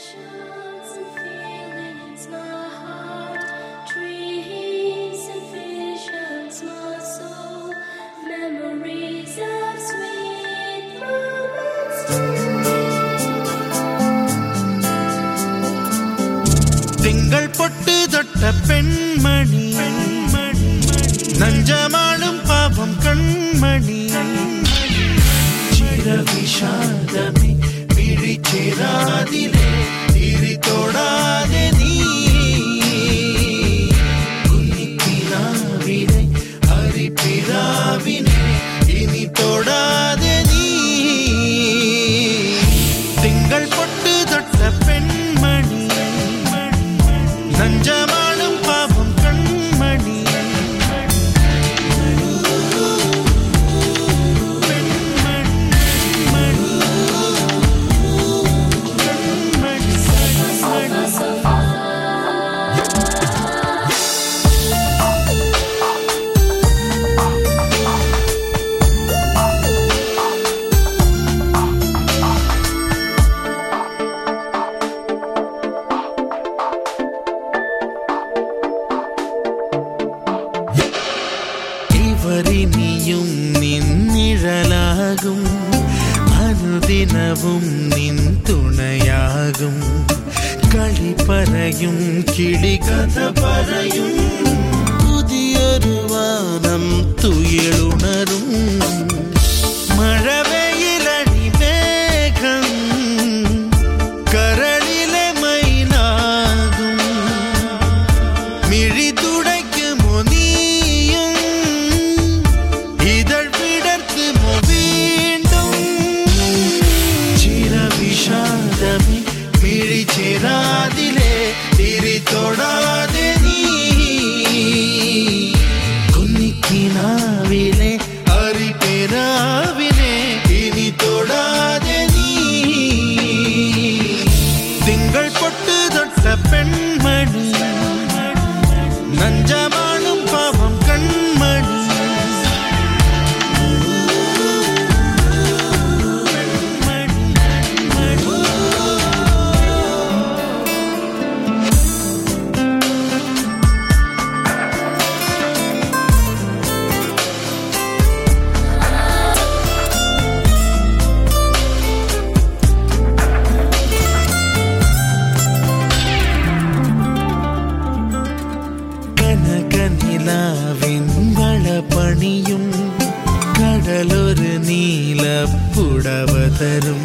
Passions and feelings, my heart, dreams and visions, my soul, memories of sweet moments. திங்கள் பொட்டு தொட்ட பெண்மணி நஞ்சமாடும் பாவம் கண்மணி சிர விஷாதமே விழிச்சிராதிலே திரி தொடாதே நீ குன்னிப்பிராவினை அரிப்பிராவினை இனி தொடாதே நீ திங்கள் பொட்டு தொட்ட பெண்மணி நஞ்சமாடும் பாவம் கண்மணி இவரினியும் நின்னிழலாகும் அனுதினவும் நின் துணையாகும் களிப்பறையும் கிளி கத பறையும் புதியொரு வானம் துயிலுணரும் மழவெயிலடி மேகம் கரளிலே மயிலாகும் மிழி துடைக்குமோ நீயும் இதழ் விடர்க்குமோ மீண்டும் சிர விஷாதமே மிழி சேராதிலே திரி தொடாதே நீ குன்னிக்கினாவிலே அரி பெறாவிலே இனி தொடாதே நீ திங்கள் பொட்டு தொட்ட பெண்மணி நஞ்சமானும் பாவம் கண்மணி கனக நிலாவின் வளபணியும் கடலொரு நீல புடவ தரும்